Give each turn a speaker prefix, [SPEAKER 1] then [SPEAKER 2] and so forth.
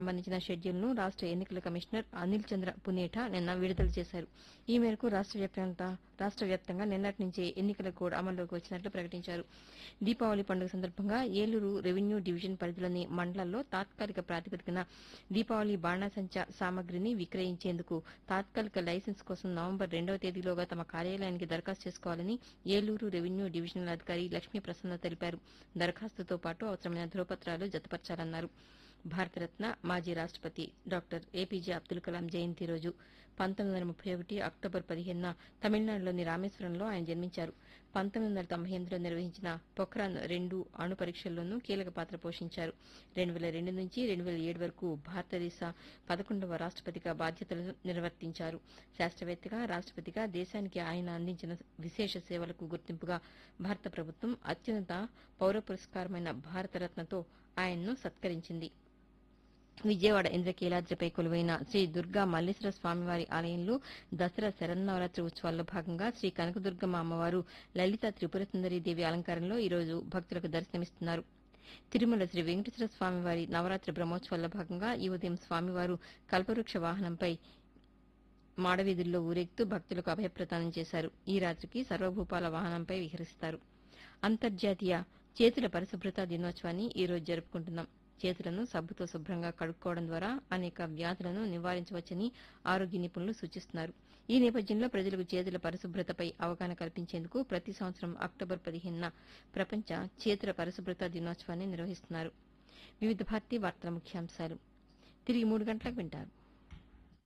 [SPEAKER 1] సంబంధించిన షెడ్యూల్ను రాష్ట ఎన్నికల కమిషనర్ అనిల్ చంద్ర పునేఠా నిన్న విడుదల చేశారు ఈ మేరకు రాష్ట వ్యాప్తంగా రాష్ట వ్యాప్తంగా నిన్నటి నుంచే ఎన్నికల కోడ్ అమల్లోకి వచ్చినట్లు ప్రకటించారు దీపావళి పండుగ సందర్భంగా ఏలూరు రెవెన్యూ డివిజన్ పరిధిలోని మండలాల్లో తాత్కాలిక ప్రాతిపదికన దీపావళి బాణాసంచా సామగ్రిని విక్రయించేందుకు తాత్కాలిక లైసెన్స్ కోసం నవంబర్ రెండవ తేదీలోగా తమ కార్యాలయానికి దరఖాస్తు చేసుకోవాలని ఏలూరు రెవెన్యూ డివిజనల్ అధికారి లక్ష్మీ ప్రసన్న తెలిపారు దరఖాస్తుతో పాటు అవసరమైన ధృవపత్రాలు జతపరచాలన్నారు భారతరత్న మాజీ రాష్టపతి డాక్టర్ ఏపీజే అబ్దుల్ కలాం జయంతి రోజు పంతొమ్మిది వందల ముప్పై ఒకటి అక్టోబర్ పదిహేనున తమిళనాడులోని రామేశ్వరంలో ఆయన జన్మించారు పంతొమ్మిది వందల తొంభై ఎనిమిదిలో నిర్వహించిన పొఖ్రాన్ రెండు అణు పరీక్షల్లోనూ కీలక పాత్ర పోషించారు రెండు వేల రెండు నుంచి రెండు వేల ఏడు వరకు భారతదేశ పదకొండవ రాష్టపతిగా బాధ్యతలు నిర్వర్తించారు శాస్త్రవేత్తగా రాష్టపతిగా దేశానికి ఆయన అందించిన విశేష సేవలకు గుర్తింపుగా భారత ప్రభుత్వం అత్యున్నత పౌర పురస్కారమైన భారతరత్నతో ఆయన్ను సత్కరించింది విజయవాడ ఇంద్రకీలాద్రిపై కొలువైన శ్రీ దుర్గా మల్లేశ్వర స్వామివారి ఆలయంలో దసరా శరన్నవరాత్రి ఉత్సవాల్లో భాగంగా శ్రీ కనకదుర్గమ్మ అమ్మవారు లలిత త్రిపుర దేవి అలంకారంలో ఈరోజు భక్తులకు దర్శనమిస్తున్నారు తిరుమల శ్రీ వెంకటేశ్వర స్వామివారి నవరాత్రి బ్రహ్మోత్సవాల్లో భాగంగా ఈ ఉదయం స్వామివారు కల్పవృక్ష వాహనంపై మాడవీధుల్లో ఊరేగుతూ భక్తులకు అభయప్రదానం చేశారు ఈ రాత్రికి సర్వభూపాల వాహనంపై విహరిస్తారు అంతర్జాతీయ చేతుల పరిశుభ్రత దినోత్సవాన్ని ఈ రోజు జరుపుకుంటున్నాం చేతులను సబ్బుతో శుభ్రంగా కడుక్కోవడం ద్వారా అనేక వ్యాధులను నివారించవచ్చని ఆరోగ్య నిపుణులు సూచిస్తున్నారు ఈ నేపథ్యంలో ప్రజలకు చేతుల పరిశుభ్రతపై అవగాహన కల్పించేందుకు ప్రతి సంవత్సరం అక్టోబర్ పదిహేనున ప్రపంచ చేతుల పరిశుభ్రత దినోత్సవాన్ని నిర్వహిస్తున్నారు వివిధ భారతీ వార్తల ముఖ్యాంశాలు తిరిగి మూడు గంటలకు వింటారు